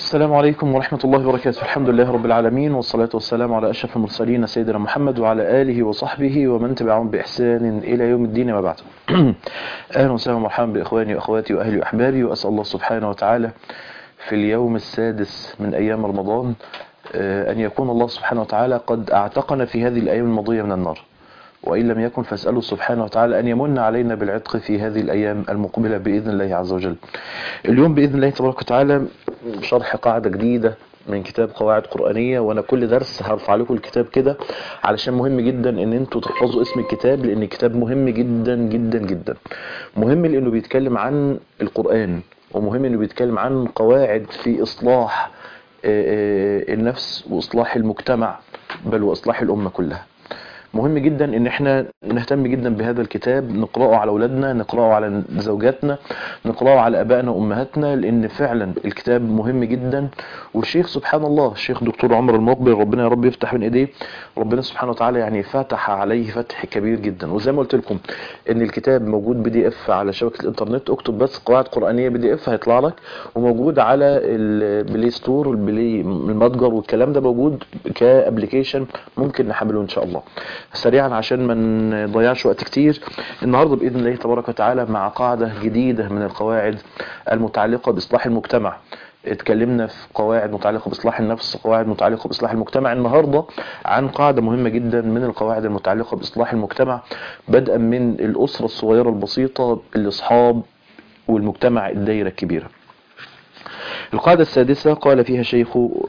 السلام عليكم ورحمة الله وبركاته الحمد لله رب العالمين والصلاة والسلام على أشرف المرسلين سيدنا محمد وعلى آله وصحبه ومن تبعهم بإحسان إلى يوم الدين ما بعد أهلا وسهلا ومرحبا بإخواني وأخواتي وأهلي وأحبابي وأسأل الله سبحانه وتعالى في اليوم السادس من أيام رمضان أن يكون الله سبحانه وتعالى قد أعتقنا في هذه الأيام الماضية من النار وإن لم يكن فاسأله سبحانه وتعالى أن يمن علينا بالعتق في هذه الأيام المقبلة بإذن الله عز وجل اليوم بإذن الله تبارك وتعالى شرح قاعدة جديدة من كتاب قواعد قرآنية وانا كل درس هرفع لكم الكتاب كده علشان مهم جدا ان انتوا تحفظوا اسم الكتاب لان الكتاب مهم جدا جدا جدا مهم لانه بيتكلم عن القرآن ومهم انه بيتكلم عن قواعد في اصلاح النفس واصلاح المجتمع بل واصلاح الامة كلها مهم جدا ان احنا نهتم جدا بهذا الكتاب نقرأه على اولادنا نقرأه على زوجاتنا نقرأه على ابائنا وامهاتنا لان فعلا الكتاب مهم جدا والشيخ سبحان الله الشيخ دكتور عمر المقبل ربنا يا رب يفتح من ايديه ربنا سبحانه وتعالى يعني فتح عليه فتح كبير جدا وزي ما قلت لكم ان الكتاب موجود بي دي اف على شبكة الانترنت اكتب بس قواعد قرآنية بي دي اف هيطلع لك وموجود على البلاي ستور والبلاي المتجر والكلام ده موجود كابليكيشن ممكن نحمله ان شاء الله سريعا عشان ما نضيعش وقت كتير النهارده باذن الله تبارك وتعالى مع قاعده جديده من القواعد المتعلقه باصلاح المجتمع اتكلمنا في قواعد متعلقه باصلاح النفس قواعد متعلقه باصلاح المجتمع النهارده عن قاعده مهمه جدا من القواعد المتعلقه باصلاح المجتمع بدءا من الاسره الصغيره البسيطه الاصحاب والمجتمع الدايره الكبيره القاعده السادسه قال فيها شيخ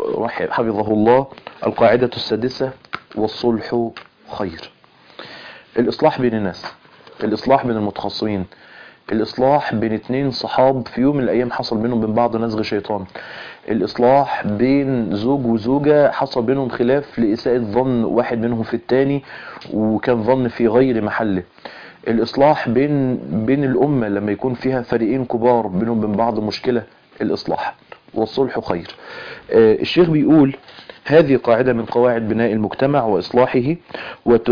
حفظه الله القاعده السادسه والصلح خير الإصلاح بين الناس الإصلاح بين المتخصصين الإصلاح بين اتنين صحاب في يوم من الأيام حصل بينهم بين بعض نزغ شيطان الإصلاح بين زوج وزوجة حصل بينهم خلاف لإساءة ظن واحد منهم في التاني وكان ظن في غير محله الإصلاح بين بين الأمة لما يكون فيها فريقين كبار بينهم بين بعض مشكلة الإصلاح والصلح خير الشيخ بيقول هذه قاعدة من قواعد بناء المجتمع وإصلاحه وت...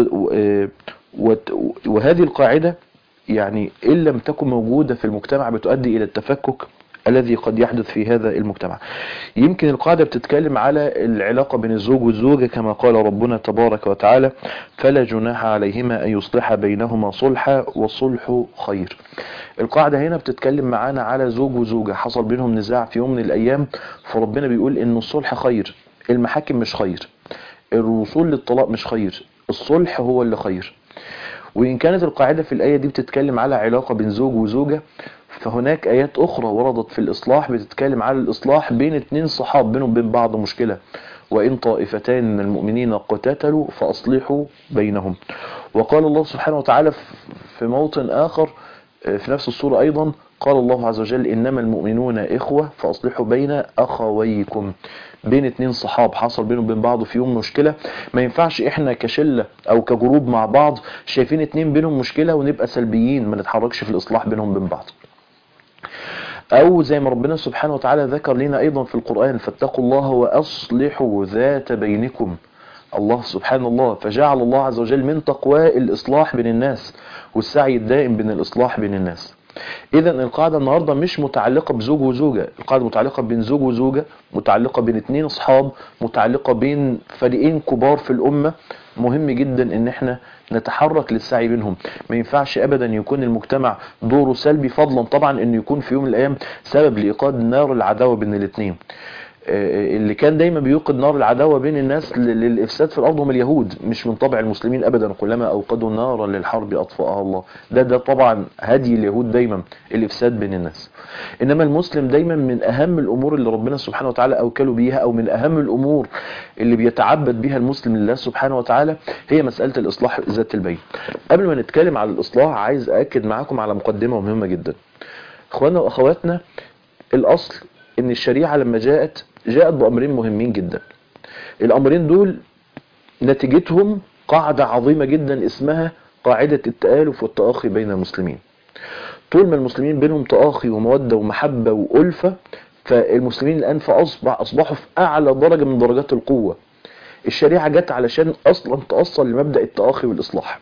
وت... وهذه القاعدة يعني إن لم تكن موجودة في المجتمع بتؤدي إلى التفكك الذي قد يحدث في هذا المجتمع يمكن القاعدة بتتكلم على العلاقة بين الزوج والزوجة كما قال ربنا تبارك وتعالى فلا جناح عليهما أن يصلح بينهما صلحا والصلح خير القاعدة هنا بتتكلم معانا على زوج وزوجة حصل بينهم نزاع في يوم من الأيام فربنا بيقول إن الصلح خير المحاكم مش خير الوصول للطلاق مش خير الصلح هو اللي خير وإن كانت القاعدة في الآية دي بتتكلم على علاقة بين زوج وزوجة فهناك آيات أخرى وردت في الإصلاح بتتكلم على الإصلاح بين اتنين صحاب بينهم بين بعض مشكلة وإن طائفتان من المؤمنين اقتتلوا فأصلحوا بينهم وقال الله سبحانه وتعالى في موطن آخر في نفس السورة أيضا قال الله عز وجل إنما المؤمنون إخوة فأصلحوا بين أخويكم بين اتنين صحاب حصل بينهم بين بعض في يوم مشكلة ما ينفعش احنا كشلة او كجروب مع بعض شايفين اتنين بينهم مشكلة ونبقى سلبيين ما نتحركش في الاصلاح بينهم بين بعض او زي ما ربنا سبحانه وتعالى ذكر لنا ايضا في القرآن فاتقوا الله واصلحوا ذات بينكم الله سبحان الله فجعل الله عز وجل من تقواه الاصلاح بين الناس والسعي الدائم بين الاصلاح بين الناس اذا القاعدة النهاردة مش متعلقة بزوج وزوجة القاعدة متعلقة بين زوج وزوجة متعلقة بين اتنين اصحاب متعلقة بين فريقين كبار في الامة مهم جدا ان احنا نتحرك للسعي بينهم ما ينفعش ابدا يكون المجتمع دوره سلبي فضلا طبعا انه يكون في يوم من الايام سبب لايقاد نار العداوة بين الاتنين اللي كان دايما بيوقد نار العداوة بين الناس للإفساد في الأرض هم اليهود مش من طبع المسلمين أبدا كلما أوقدوا نارا للحرب أطفأها الله ده ده طبعا هدي اليهود دايما الإفساد بين الناس إنما المسلم دايما من أهم الأمور اللي ربنا سبحانه وتعالى أوكله بيها أو من أهم الأمور اللي بيتعبد بها المسلم لله سبحانه وتعالى هي مسألة الإصلاح ذات البين قبل ما نتكلم على الإصلاح عايز أأكد معاكم على مقدمة مهمة جدا إخواننا وأخواتنا الأصل إن الشريعة لما جاءت جاءت بأمرين مهمين جدا الأمرين دول نتيجتهم قاعدة عظيمة جدا اسمها قاعدة التآلف والتآخي بين المسلمين طول ما المسلمين بينهم تآخي ومودة ومحبة وألفة فالمسلمين الآن فأصبح أصبحوا في أعلى درجة من درجات القوة الشريعة جت علشان أصلا تأصل لمبدأ التآخي والإصلاح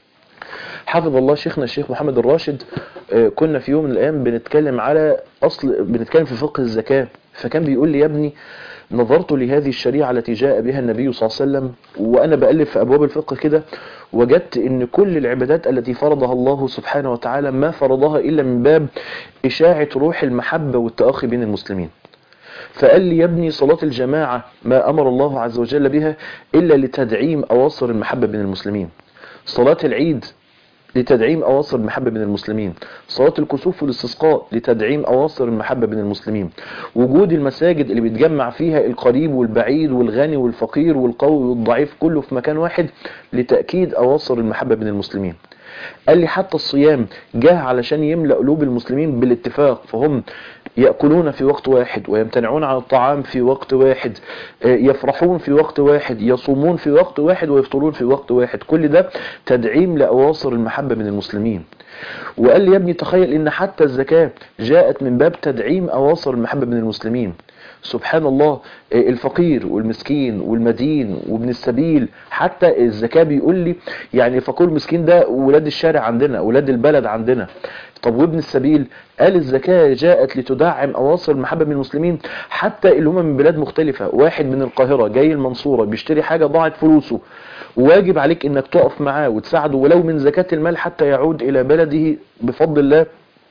حفظ الله شيخنا الشيخ محمد الراشد كنا في يوم من الأيام بنتكلم على أصل بنتكلم في فقه الزكاة فكان بيقول لي يا ابني نظرت لهذه الشريعة التي جاء بها النبي صلى الله عليه وسلم وأنا بألف في أبواب الفقه كده وجدت أن كل العبادات التي فرضها الله سبحانه وتعالى ما فرضها إلا من باب إشاعة روح المحبة والتأخي بين المسلمين فقال لي يا ابني صلاة الجماعة ما أمر الله عز وجل بها إلا لتدعيم أواصر المحبة بين المسلمين صلاة العيد لتدعيم أواصر المحبة بين المسلمين صلاة الكسوف والاستسقاء لتدعيم أواصر المحبة بين المسلمين وجود المساجد اللي بيتجمع فيها القريب والبعيد والغني والفقير والقوي والضعيف كله في مكان واحد لتأكيد أواصر المحبة بين المسلمين قال لي حتى الصيام جاء علشان يملأ قلوب المسلمين بالاتفاق فهم يأكلون في وقت واحد ويمتنعون عن الطعام في وقت واحد يفرحون في وقت واحد يصومون في وقت واحد ويفطرون في وقت واحد كل ده تدعيم لأواصر المحبة من المسلمين وقال لي يا ابني تخيل ان حتى الزكاة جاءت من باب تدعيم أواصر المحبة من المسلمين سبحان الله الفقير والمسكين والمدين وابن السبيل حتى الزكاة بيقول لي يعني الفقير والمسكين ده ولاد الشارع عندنا ولاد البلد عندنا طب وابن السبيل قال الزكاة جاءت لتدعم أواصر المحبة من المسلمين حتى اللي هم من بلاد مختلفة واحد من القاهرة جاي المنصورة بيشتري حاجة ضاعت فلوسه واجب عليك انك تقف معاه وتساعده ولو من زكاة المال حتى يعود الى بلده بفضل الله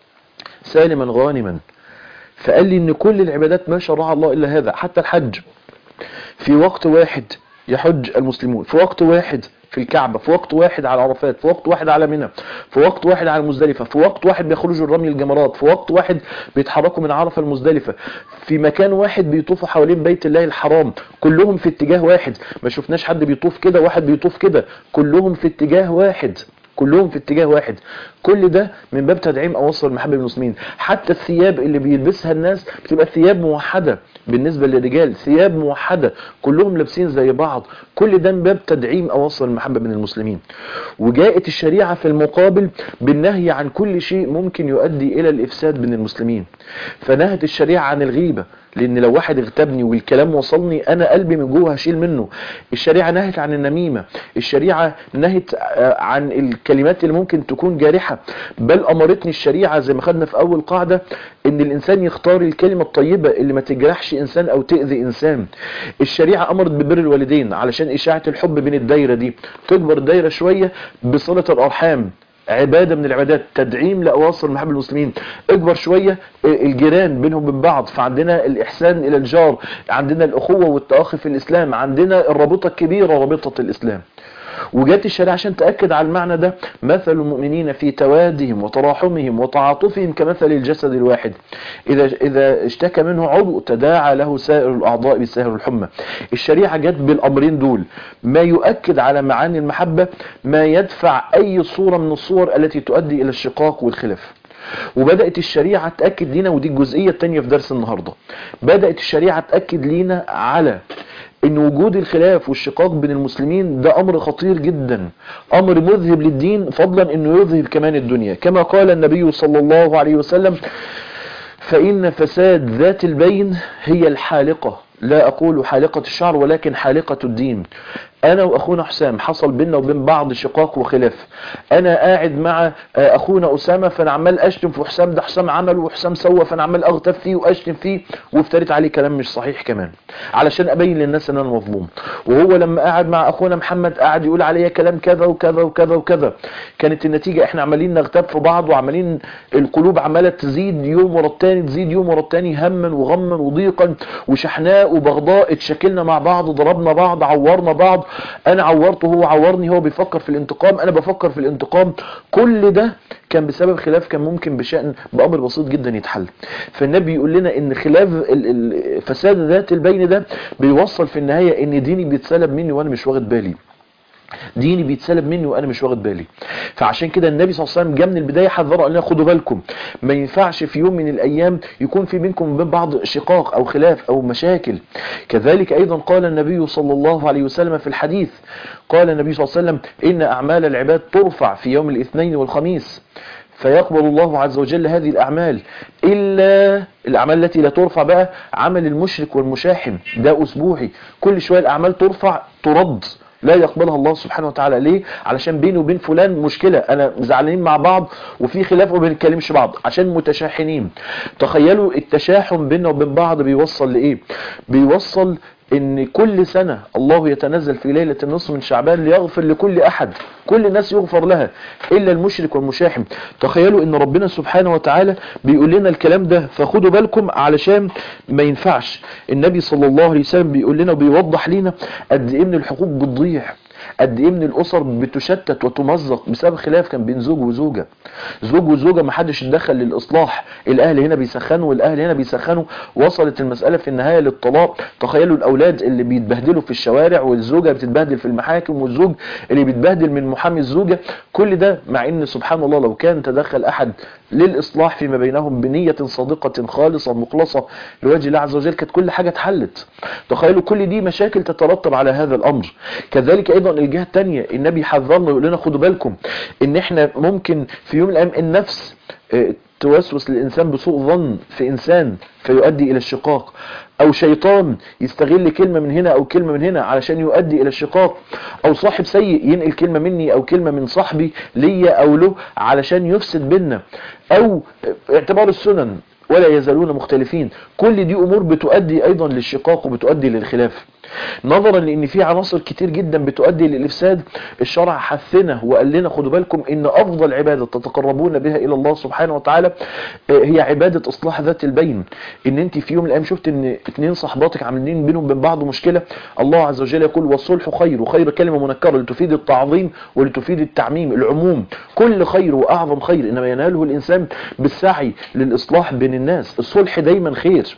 سالما غانما فقال لي ان كل العبادات ما شرع الله الا هذا حتى الحج في وقت واحد يحج المسلمون في وقت واحد في الكعبة في وقت واحد على عرفات في وقت واحد على منى في وقت واحد على المزدلفة في وقت واحد بيخرجوا الرمي الجمرات في وقت واحد بيتحركوا من عرفة المزدلفة في مكان واحد بيطوفوا حوالين بيت الله الحرام كلهم في اتجاه واحد ما شفناش حد بيطوف كده واحد بيطوف كده كلهم في اتجاه واحد كلهم في اتجاه واحد كل ده من باب تدعيم أواصر المحبة المسلمين حتى الثياب اللي بيلبسها الناس بتبقى ثياب موحدة بالنسبة للرجال ثياب موحدة كلهم لابسين زي بعض كل ده من باب تدعيم أواصر المحبة بين المسلمين وجاءت الشريعة في المقابل بالنهي عن كل شيء ممكن يؤدي إلى الإفساد بين المسلمين فنهت الشريعة عن الغيبة لان لو واحد اغتابني والكلام وصلني انا قلبي من جوه هشيل منه الشريعه نهت عن النميمه الشريعه نهت عن الكلمات اللي ممكن تكون جارحه بل امرتني الشريعه زي ما خدنا في اول قاعده ان الانسان يختار الكلمه الطيبه اللي ما تجرحش انسان او تاذي انسان الشريعه امرت ببر الوالدين علشان اشاعه الحب بين الدايره دي تكبر الدايره شويه بصله الارحام عبادة من العبادات تدعيم لأواصر محب المسلمين اكبر شوية الجيران بينهم من بعض فعندنا الإحسان إلى الجار عندنا الأخوة والتأخي في الإسلام عندنا الرابطة الكبيرة رابطة الإسلام وجات الشريعة عشان تأكد على المعنى ده مثل المؤمنين في توادهم وتراحمهم وتعاطفهم كمثل الجسد الواحد إذا, إذا اشتكى منه عضو تداعى له سائر الأعضاء بالسهر الحمى الشريعة جت بالأمرين دول ما يؤكد على معاني المحبة ما يدفع أي صورة من الصور التي تؤدي إلى الشقاق والخلاف وبدأت الشريعة تأكد لنا ودي الجزئية التانية في درس النهاردة بدأت الشريعة تأكد لنا على ان وجود الخلاف والشقاق بين المسلمين ده امر خطير جدا امر مذهب للدين فضلا انه يذهب كمان الدنيا كما قال النبي صلى الله عليه وسلم فان فساد ذات البين هي الحالقة لا اقول حالقة الشعر ولكن حالقة الدين انا واخونا حسام حصل بيننا وبين بعض شقاق وخلاف انا قاعد مع اخونا اسامه فانا عمال اشتم في حسام ده حسام عمل وحسام سوى فانا عمال اغتاب فيه واشتم فيه وافتريت عليه كلام مش صحيح كمان علشان ابين للناس ان انا مظلوم وهو لما قاعد مع اخونا محمد قاعد يقول عليا كلام كذا وكذا وكذا وكذا كانت النتيجه احنا عمالين نغتاب في بعض وعمالين القلوب عماله تزيد يوم ورا التاني تزيد يوم ورا التاني هما وغما وضيقا وشحناء وبغضاء اتشكلنا مع بعض ضربنا بعض عورنا بعض انا عورته هو عورني هو بيفكر في الانتقام انا بفكر في الانتقام كل ده كان بسبب خلاف كان ممكن بشأن بأمر بسيط جدا يتحل فالنبي يقول لنا ان خلاف فساد ذات البين ده بيوصل في النهاية ان ديني بيتسلب مني وانا مش واخد بالي ديني بيتسلب مني وانا مش واخد بالي فعشان كده النبي صلى الله عليه وسلم جه من البدايه حذر قال لنا خدوا بالكم ما ينفعش في يوم من الايام يكون في بينكم وبين بعض شقاق او خلاف او مشاكل كذلك ايضا قال النبي صلى الله عليه وسلم في الحديث قال النبي صلى الله عليه وسلم ان اعمال العباد ترفع في يوم الاثنين والخميس فيقبل الله عز وجل هذه الأعمال إلا الأعمال التي لا ترفع بقى عمل المشرك والمشاحن ده أسبوعي كل شوية الأعمال ترفع ترد لا يقبلها الله سبحانه وتعالى ليه علشان بيني وبين فلان مشكلة انا زعلانين مع بعض وفي خلاف وما بنتكلمش بعض عشان متشاحنين تخيلوا التشاحن بيننا وبين بعض بيوصل لايه بيوصل ان كل سنة الله يتنزل في ليلة النصف من شعبان ليغفر لكل احد كل الناس يغفر لها الا المشرك والمشاحن تخيلوا ان ربنا سبحانه وتعالى بيقول لنا الكلام ده فخدوا بالكم علشان ما ينفعش النبي صلى الله عليه وسلم بيقول لنا وبيوضح لنا قد ايه من الحقوق بتضيع قد ايه من الاسر بتشتت وتمزق بسبب خلاف كان بين زوج وزوجه زوج وزوجه ما حدش اتدخل للاصلاح الاهل هنا بيسخنوا والاهل هنا بيسخنوا وصلت المساله في النهايه للطلاق تخيلوا الاولاد اللي بيتبهدلوا في الشوارع والزوجه بتتبهدل في المحاكم والزوج اللي بيتبهدل من محامي الزوجه كل ده مع ان سبحان الله لو كان تدخل احد للاصلاح فيما بينهم بنيه صادقه خالصه مخلصه لوجه الله عز وجل كانت كل حاجه اتحلت تخيلوا كل دي مشاكل تترتب على هذا الامر كذلك ايضا الجهه الثانيه النبي حذرنا يقول لنا خدوا بالكم ان احنا ممكن في يوم من الايام النفس اه، توسوس للانسان بسوء ظن في انسان فيؤدي الى الشقاق او شيطان يستغل كلمة من هنا او كلمة من هنا علشان يؤدي الى الشقاق او صاحب سيء ينقل كلمة مني او كلمة من صاحبي ليا او له علشان يفسد بينا او اعتبار السنن ولا يزالون مختلفين كل دي امور بتؤدي ايضا للشقاق وبتؤدي للخلاف نظرا لان في عناصر كتير جدا بتؤدي للافساد الشرع حثنا وقال لنا خدوا بالكم ان افضل عباده تتقربون بها الى الله سبحانه وتعالى آه، هي عباده اصلاح ذات البين ان انت في يوم من الايام شفت ان اتنين صحباتك عاملين بينهم وبين بعض مشكله الله عز وجل يقول والصلح خير وخير كلمه منكره لتفيد التعظيم ولتفيد التعميم العموم كل خير واعظم خير انما يناله الانسان بالسعي للاصلاح بين الناس الصلح دايما خير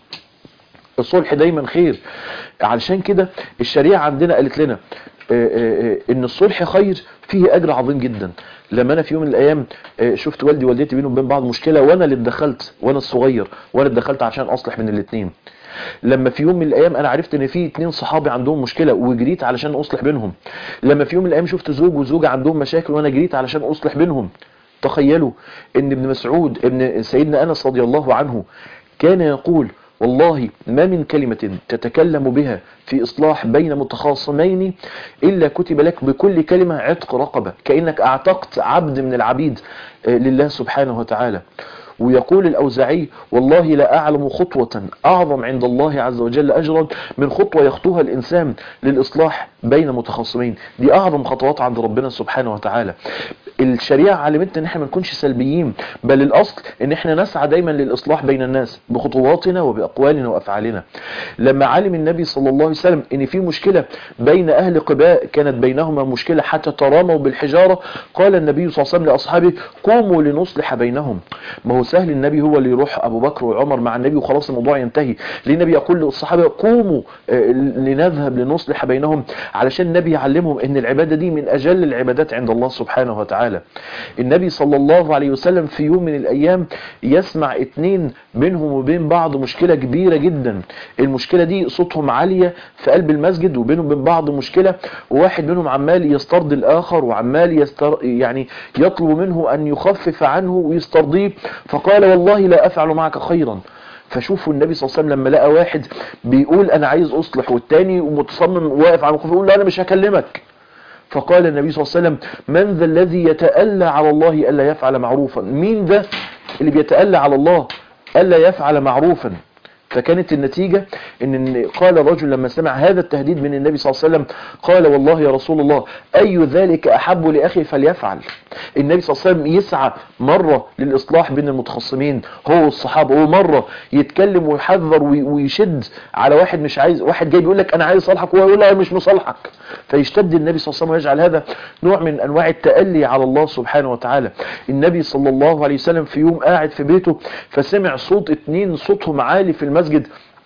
الصلح دايما خير علشان كده الشريعة عندنا قالت لنا آه، آه، آه، ان الصلح خير فيه اجر عظيم جدا لما انا في يوم من الايام آه، شفت والدي ووالدتي بينهم وبين بعض مشكلة وانا اللي اتدخلت وانا الصغير وانا اتدخلت عشان اصلح من الاثنين لما في يوم من الايام انا عرفت ان في اتنين صحابي عندهم مشكلة وجريت علشان اصلح بينهم لما في يوم من الايام شفت زوج وزوجة عندهم مشاكل وانا جريت علشان اصلح بينهم تخيلوا ان ابن مسعود ابن سيدنا انس رضي الله عنه كان يقول والله ما من كلمة تتكلم بها في إصلاح بين متخاصمين إلا كتب لك بكل كلمة عتق رقبة كأنك أعتقت عبد من العبيد آه، لله سبحانه وتعالى ويقول الأوزعي والله لا أعلم خطوة أعظم عند الله عز وجل أجرا من خطوة يخطوها الإنسان للإصلاح بين متخاصمين دي أعظم خطوات عند ربنا سبحانه وتعالى الشريعة علمتنا ان احنا ما نكونش سلبيين بل الاصل ان احنا نسعى دايما للاصلاح بين الناس بخطواتنا وباقوالنا وافعالنا لما علم النبي صلى الله عليه وسلم ان في مشكلة بين اهل قباء كانت بينهما مشكلة حتى تراموا بالحجارة قال النبي صلى الله عليه وسلم لاصحابه قوموا لنصلح بينهم ما هو سهل النبي هو اللي يروح ابو بكر وعمر مع النبي وخلاص الموضوع ينتهي ليه النبي يقول للصحابة قوموا آه، لنذهب لنصلح بينهم علشان النبي يعلمهم ان العبادة دي من اجل العبادات عند الله سبحانه وتعالى النبي صلى الله عليه وسلم في يوم من الايام يسمع اتنين بينهم وبين بعض مشكلة كبيرة جدا المشكلة دي صوتهم عالية في قلب المسجد وبينهم وبين بعض مشكلة وواحد منهم عمال يسترضي الاخر وعمال يستر يعني يطلب منه ان يخفف عنه ويسترضيه فقال والله لا افعل معك خيرا فشوفوا النبي صلى الله عليه وسلم لما لقى واحد بيقول انا عايز اصلح والتاني ومتصمم واقف على الموقف يقول لا انا مش هكلمك فقال النبي صلى الله عليه وسلم من ذا الذي يتألى على الله ألا يفعل معروفا مين ده اللي بيتألى على الله ألا يفعل معروفا فكانت النتيجة ان إن قال الرجل لما سمع هذا التهديد من النبي صلى الله عليه وسلم قال والله يا رسول الله اي ذلك احب لاخي فليفعل النبي صلى الله عليه وسلم يسعى مرة للاصلاح بين المتخصمين هو والصحابة ومرة يتكلم ويحذر وي- ويشد على واحد مش عايز واحد جاي بيقول لك انا عايز اصالحك وهو يقول لا أنا مش مصالحك فيشتد النبي صلى الله عليه وسلم ويجعل هذا نوع من انواع التألي على الله سبحانه وتعالى النبي صلى الله عليه وسلم في يوم قاعد في بيته فسمع صوت اتنين صوتهم عالي في المسجد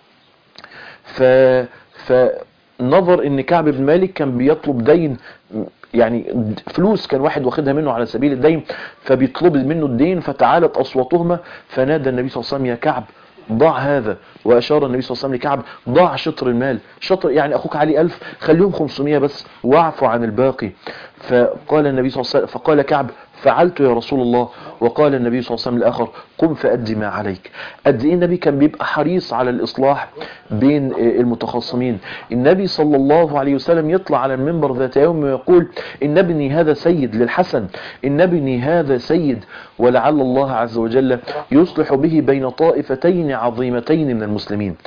ف فنظر ان كعب بن مالك كان بيطلب دين يعني فلوس كان واحد واخدها منه على سبيل الدين فبيطلب منه الدين فتعالت اصواتهما فنادى النبي صلى الله عليه وسلم يا كعب ضع هذا واشار النبي صلى الله عليه وسلم لكعب ضع شطر المال شطر يعني اخوك عليه ألف خليهم 500 بس واعفوا عن الباقي فقال النبي صلى الله عليه وسلم فقال كعب فعلت يا رسول الله وقال النبي صلى الله عليه وسلم الآخر قم فأدي ما عليك قد إيه النبي كان بيبقى حريص على الإصلاح بين المتخاصمين النبي صلى الله عليه وسلم يطلع على المنبر ذات يوم ويقول إن ابني هذا سيد للحسن إن ابني هذا سيد ولعل الله عز وجل يصلح به بين طائفتين عظيمتين من المسلمين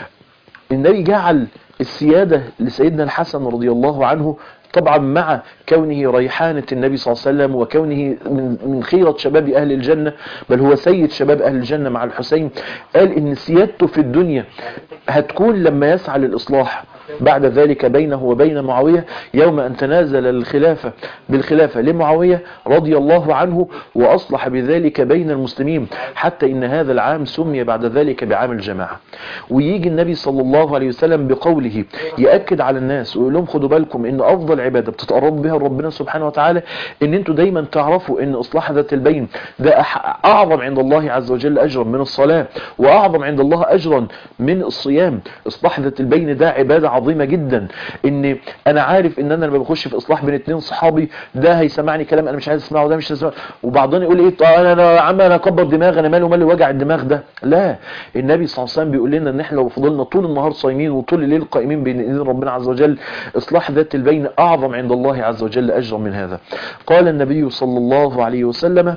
النبي جعل السيادة لسيدنا الحسن رضي الله عنه طبعا مع كونه ريحانة النبي صلى الله عليه وسلم وكونه من من خيرة شباب أهل الجنة بل هو سيد شباب أهل الجنة مع الحسين قال إن سيادته في الدنيا هتكون لما يسعى للإصلاح بعد ذلك بينه وبين معاوية يوم أن تنازل الخلافة بالخلافة لمعاوية رضي الله عنه وأصلح بذلك بين المسلمين حتى إن هذا العام سمي بعد ذلك بعام الجماعة ويجي النبي صلى الله عليه وسلم بقوله يأكد على الناس ويقول لهم خدوا بالكم إن أفضل عبادة بتتقربوا بها ربنا سبحانه وتعالى إن أنتوا دايما تعرفوا إن إصلاح ذات البين ده أعظم عند الله عز وجل أجرا من الصلاة وأعظم عند الله أجرا من الصيام إصلاح ذات البين ده عبادة عظيمة جدا ان انا عارف ان انا لما بخش في اصلاح بين اتنين صحابي ده هيسمعني كلام انا مش عايز اسمعه وده مش عايز اسمعه وبعضهم يقول ايه طب انا انا عم انا اكبر دماغي انا مالي ومالي وجع الدماغ ده لا النبي صلى الله عليه وسلم بيقول لنا ان احنا لو فضلنا طول النهار صايمين وطول الليل قائمين بين ايدين ربنا عز وجل اصلاح ذات البين اعظم عند الله عز وجل اجرا من هذا قال النبي صلى الله عليه وسلم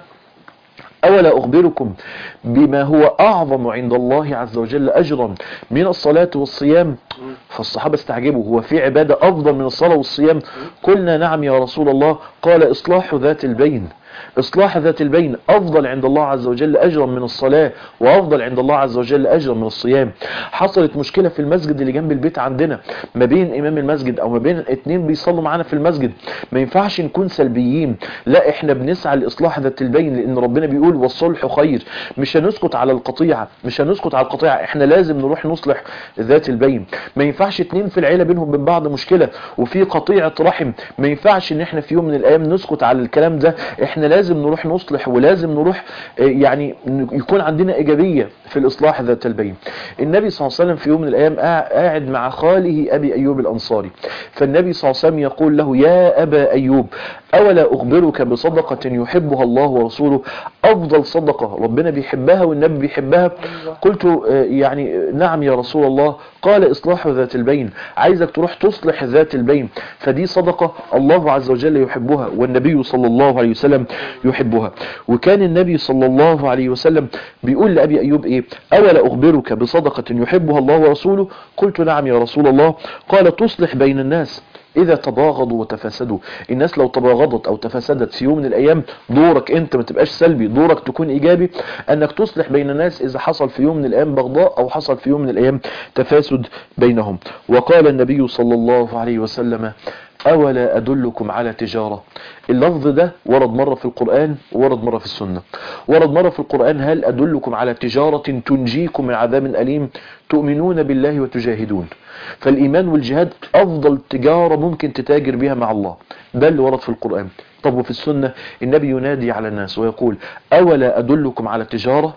أولا أخبركم بما هو أعظم عند الله عز وجل أجرا من الصلاة والصيام فالصحابة استعجبوا هو في عبادة أفضل من الصلاة والصيام قلنا نعم يا رسول الله قال إصلاح ذات البين إصلاح ذات البين أفضل عند الله عز وجل أجرا من الصلاة وأفضل عند الله عز وجل أجرا من الصيام حصلت مشكلة في المسجد اللي جنب البيت عندنا ما بين إمام المسجد أو ما بين اتنين بيصلوا معانا في المسجد ما ينفعش نكون سلبيين لا إحنا بنسعى لإصلاح ذات البين لأن ربنا بيقول والصلح خير مش هنسكت على القطيعة مش هنسكت على القطيعة إحنا لازم نروح نصلح ذات البين ما ينفعش اتنين في العيلة بينهم من بعض مشكلة وفي قطيعة رحم ما ينفعش إن إحنا في يوم من الأيام نسكت على الكلام ده إحنا لازم نروح نصلح ولازم نروح يعني يكون عندنا إيجابية في الإصلاح ذات البين النبي صلى الله عليه وسلم في يوم من الأيام قاعد مع خاله أبي أيوب الأنصاري فالنبي صلى الله عليه وسلم يقول له يا أبا أيوب أولا أخبرك بصدقة يحبها الله ورسوله أفضل صدقة ربنا بيحبها والنبي بيحبها قلت يعني نعم يا رسول الله قال إصلاح ذات البين عايزك تروح تصلح ذات البين فدي صدقة الله عز وجل يحبها والنبي صلى الله عليه وسلم يحبها وكان النبي صلى الله عليه وسلم بيقول لأبي أيوب إيه أولا أخبرك بصدقة يحبها الله ورسوله قلت نعم يا رسول الله قال تصلح بين الناس إذا تباغضوا وتفاسدوا الناس لو تباغضت أو تفاسدت في يوم من الأيام دورك أنت ما تبقاش سلبي دورك تكون إيجابي أنك تصلح بين الناس إذا حصل في يوم من الأيام بغضاء أو حصل في يوم من الأيام تفاسد بينهم وقال النبي صلى الله عليه وسلم أولا أدلكم على تجارة اللفظ ده ورد مرة في القرآن وورد مرة في السنة ورد مرة في القرآن هل أدلكم على تجارة تنجيكم من عذاب أليم تؤمنون بالله وتجاهدون فالإيمان والجهاد أفضل تجارة ممكن تتاجر بها مع الله ده اللي ورد في القرآن طب وفي السنة النبي ينادي على الناس ويقول أولا أدلكم على تجارة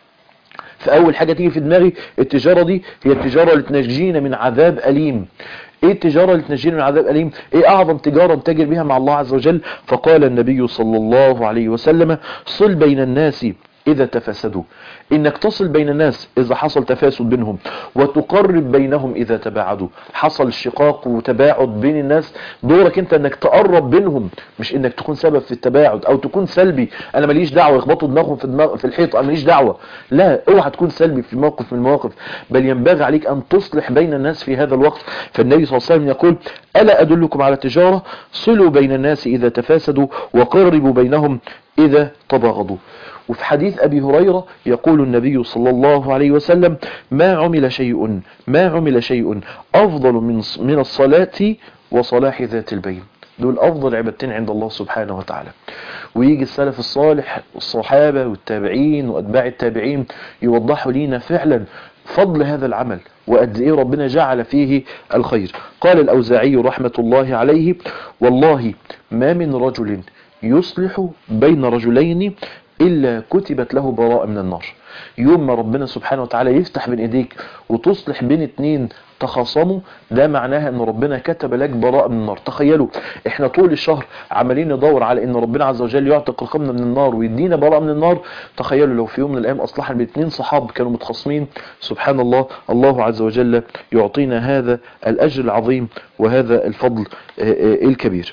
فأول حاجة تيجي في دماغي التجارة دي هي التجارة اللي تنجينا من عذاب أليم ايه التجارة اللي تنجينا من عذاب أليم ايه اعظم تجارة نتاجر بها مع الله عز وجل فقال النبي صلى الله عليه وسلم صل بين الناس إذا تفسدوا إنك تصل بين الناس إذا حصل تفاسد بينهم وتقرب بينهم إذا تباعدوا حصل شقاق وتباعد بين الناس دورك أنت أنك تقرب بينهم مش إنك تكون سبب في التباعد أو تكون سلبي أنا ماليش دعوة يخبطوا دماغهم في, دماغ في الحيط أنا ماليش دعوة لا اوعى تكون سلبي في موقف من المواقف بل ينبغي عليك أن تصلح بين الناس في هذا الوقت فالنبي صلى الله عليه وسلم يقول ألا أدلكم على تجارة صلوا بين الناس إذا تفاسدوا وقربوا بينهم إذا تباغضوا وفي حديث أبي هريرة يقول النبي صلى الله عليه وسلم ما عمل شيء ما عمل شيء أفضل من من الصلاة وصلاح ذات البين دول أفضل عبادتين عند الله سبحانه وتعالى ويجي السلف الصالح الصحابة والتابعين وأتباع التابعين يوضحوا لينا فعلا فضل هذا العمل وقد ايه ربنا جعل فيه الخير قال الأوزاعي رحمة الله عليه والله ما من رجل يصلح بين رجلين إلا كتبت له براءة من النار يوم ما ربنا سبحانه وتعالى يفتح بين ايديك وتصلح بين اتنين تخاصموا ده معناها ان ربنا كتب لك براءة من النار تخيلوا احنا طول الشهر عمالين ندور على ان ربنا عز وجل يعتق رقمنا من النار ويدينا براءة من النار تخيلوا لو في يوم من الايام اصلحنا بين اتنين صحاب كانوا متخاصمين سبحان الله الله عز وجل يعطينا هذا الاجر العظيم وهذا الفضل الكبير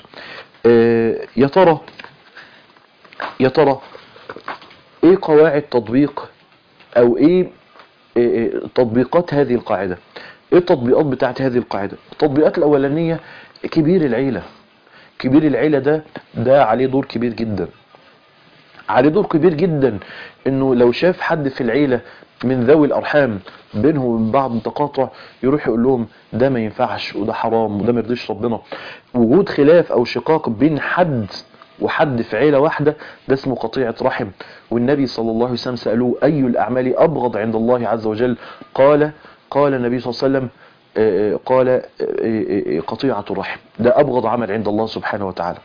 يا ترى يا ترى ايه قواعد تطبيق او ايه, إيه تطبيقات هذه القاعدة ايه التطبيقات بتاعت هذه القاعدة التطبيقات الاولانية كبير العيلة كبير العيلة ده ده عليه دور كبير جدا عليه دور كبير جدا انه لو شاف حد في العيلة من ذوي الارحام بينهم وبين بعض تقاطع يروح يقول لهم ده ما ينفعش وده حرام وده ما يرضيش ربنا وجود خلاف او شقاق بين حد وحد في عيلة واحدة ده اسمه قطيعة رحم والنبي صلى الله عليه وسلم سألوه أي الأعمال أبغض عند الله عز وجل قال قال النبي صلى الله عليه وسلم قال قطيعة الرحم ده أبغض عمل عند الله سبحانه وتعالى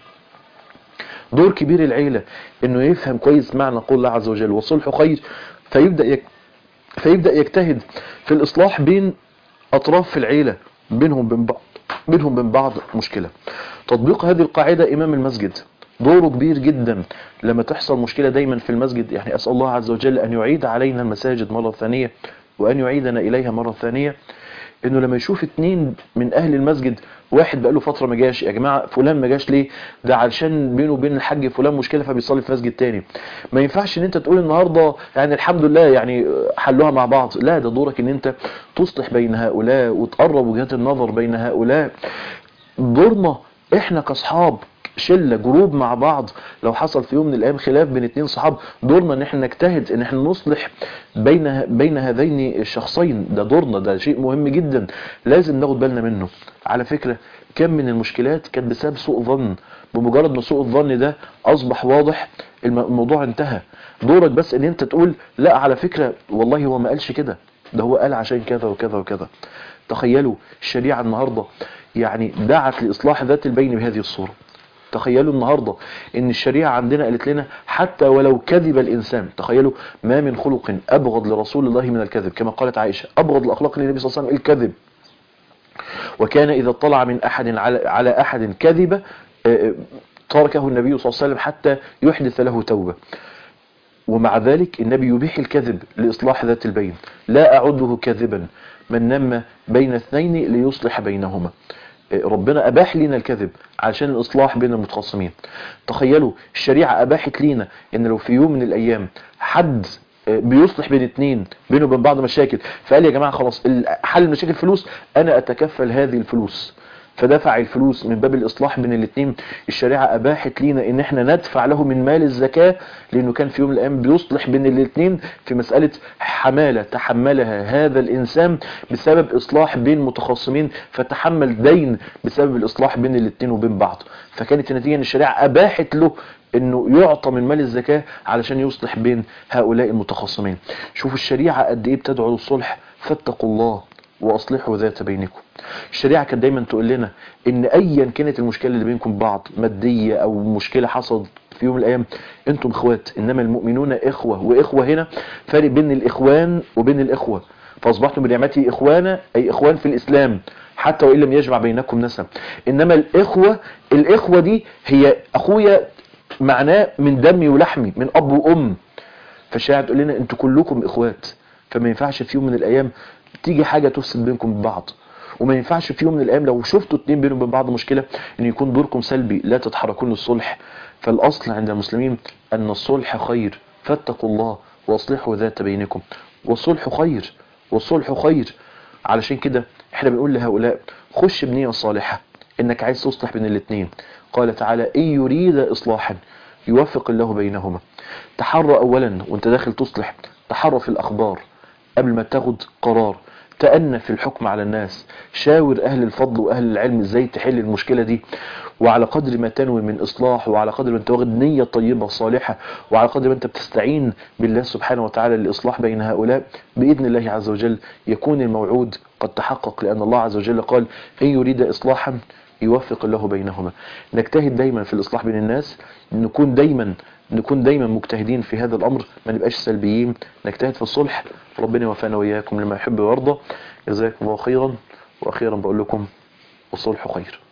دور كبير العيلة انه يفهم كويس معنى قول الله عز وجل والصلح خير فيبدأ يك فيبدأ يجتهد في الإصلاح بين أطراف في العيلة بينهم بين بعض بينهم بين بعض مشكلة تطبيق هذه القاعدة إمام المسجد دوره كبير جدا لما تحصل مشكلة دايما في المسجد يعني أسأل الله عز وجل أن يعيد علينا المساجد مرة ثانية وأن يعيدنا إليها مرة ثانية انه لما يشوف اتنين من اهل المسجد واحد بقاله فترة ما جاش يا جماعة فلان ما جاش ليه ده علشان بينه وبين الحاج فلان مشكلة فبيصلي في مسجد تاني ما ينفعش ان انت تقول النهاردة يعني الحمد لله يعني حلوها مع بعض لا ده دورك ان انت تصلح بين هؤلاء وتقرب وجهات النظر بين هؤلاء دورنا احنا كاصحاب شله جروب مع بعض لو حصل في يوم من الايام خلاف بين اتنين صحاب دورنا ان احنا نجتهد ان احنا نصلح بين بين هذين الشخصين ده دورنا ده شيء مهم جدا لازم ناخد بالنا منه على فكره كم من المشكلات كانت بسبب سوء ظن بمجرد ما سوء الظن ده اصبح واضح الموضوع انتهى دورك بس ان انت تقول لا على فكره والله هو ما قالش كده ده هو قال عشان كذا وكذا وكذا تخيلوا الشريعه النهارده يعني دعت لاصلاح ذات البين بهذه الصوره تخيلوا النهاردة ان الشريعة عندنا قالت لنا حتى ولو كذب الانسان تخيلوا ما من خلق ابغض لرسول الله من الكذب كما قالت عائشة ابغض الاخلاق للنبي صلى الله عليه وسلم الكذب وكان اذا اطلع من احد على, على احد كذب تركه النبي صلى الله عليه وسلم حتى يحدث له توبة ومع ذلك النبي يبيح الكذب لإصلاح ذات البين لا أعده كذبا من نم بين اثنين ليصلح بينهما ربنا أباح لنا الكذب علشان الإصلاح بين المتخاصمين تخيلوا الشريعة أباحت لنا إن لو في يوم من الأيام حد بيصلح بين اتنين بينه وبين بعض مشاكل فقال يا جماعة خلاص حل المشاكل فلوس أنا أتكفل هذه الفلوس فدفع الفلوس من باب الإصلاح بين الاثنين الشريعة أباحت لينا إن احنا ندفع له من مال الزكاة لأنه كان في يوم من الأيام بيصلح بين الاثنين في مسألة حمالة تحملها هذا الإنسان بسبب إصلاح بين متخاصمين فتحمل دين بسبب الإصلاح بين الاثنين وبين بعض فكانت النتيجة إن الشريعة أباحت له انه يعطى من مال الزكاة علشان يصلح بين هؤلاء المتخاصمين شوفوا الشريعة قد ايه بتدعو للصلح فاتقوا الله واصلحوا ذات بينكم الشريعة كانت دايما تقول لنا ان ايا كانت المشكلة اللي بينكم بعض مادية او مشكلة حصلت في يوم من الايام انتم اخوات انما المؤمنون اخوة واخوة هنا فارق بين الاخوان وبين الاخوة فاصبحتم بنعمتي اخوانا اي اخوان في الاسلام حتى وان لم يجمع بينكم نسب انما الاخوة الاخوة دي هي اخويا معناه من دمي ولحمي من اب وام فالشريعة تقول لنا انتوا كلكم اخوات فما ينفعش في يوم من الايام تيجي حاجة تفسد بينكم ببعض وما ينفعش في يوم من الايام لو شفتوا اتنين بينهم وبين بعض مشكلة ان يكون دوركم سلبي لا تتحركون للصلح فالاصل عند المسلمين ان الصلح خير فاتقوا الله واصلحوا ذات بينكم والصلح خير والصلح خير علشان كده احنا بنقول لهؤلاء خش بنية صالحة انك عايز تصلح بين الاتنين قال تعالى ان يريد اصلاحا يوفق الله بينهما تحرى اولا وانت داخل تصلح تحرى في الاخبار قبل ما تاخد قرار تأنى في الحكم على الناس شاور أهل الفضل وأهل العلم ازاي تحل المشكلة دي وعلى قدر ما تنوي من إصلاح وعلى قدر ما انت واخد نية طيبة صالحة وعلى قدر ما انت بتستعين بالله سبحانه وتعالى للإصلاح بين هؤلاء بإذن الله عز وجل يكون الموعود قد تحقق لأن الله عز وجل قال إن يريد إصلاحا يوفق الله بينهما نجتهد دايما في الإصلاح بين الناس نكون دايما نكون دايما مجتهدين في هذا الأمر ما نبقاش سلبيين نجتهد في الصلح ربنا يوفقنا وإياكم لما يحب ويرضى جزاكم الله خيرا وأخيرا بقول لكم الصلح خير